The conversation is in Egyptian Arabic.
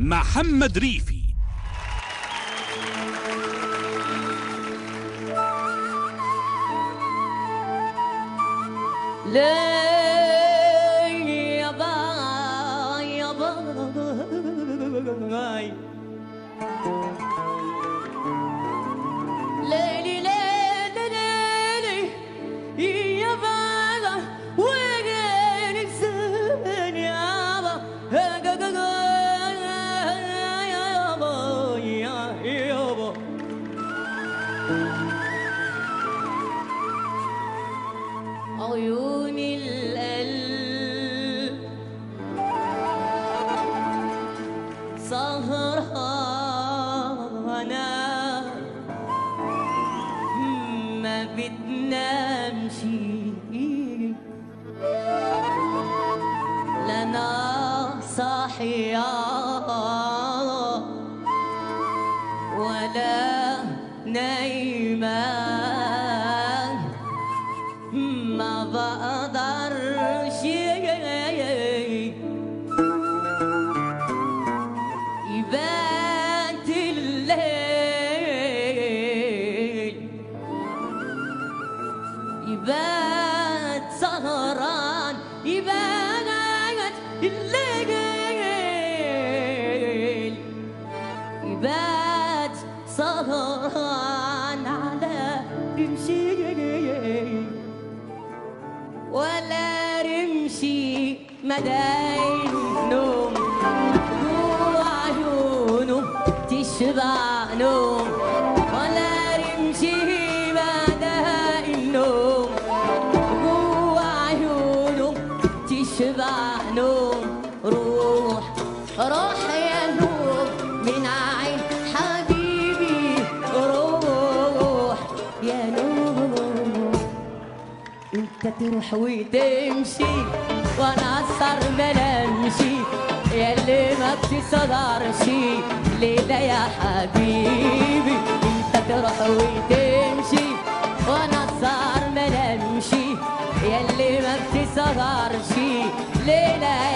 محمد ريفي ليه يابا يابا ليلي ليلي ليلي يابا وين الزمن يابا يابا يابا عيون القلب سهرانة ما بتنامش لنا صاحية ولا نايمة ما بقدرش يبات الليل يبات سهران يبات الليل يبات سهران على رمشي ولا رمشي مداين نوم وعيونه تشبع نوم ولا رمشي مداين نوم وعيونه تشبع نوم روح روح يا نور من عين حبيبي روح يا نور انت تروح وتمشي وانا اثر ما نمشي ياللي ما بتصدرش ليلة يا حبيبي انت تروح وتمشي وانا اثر ما نمشي ياللي ما بتصدرش ليلة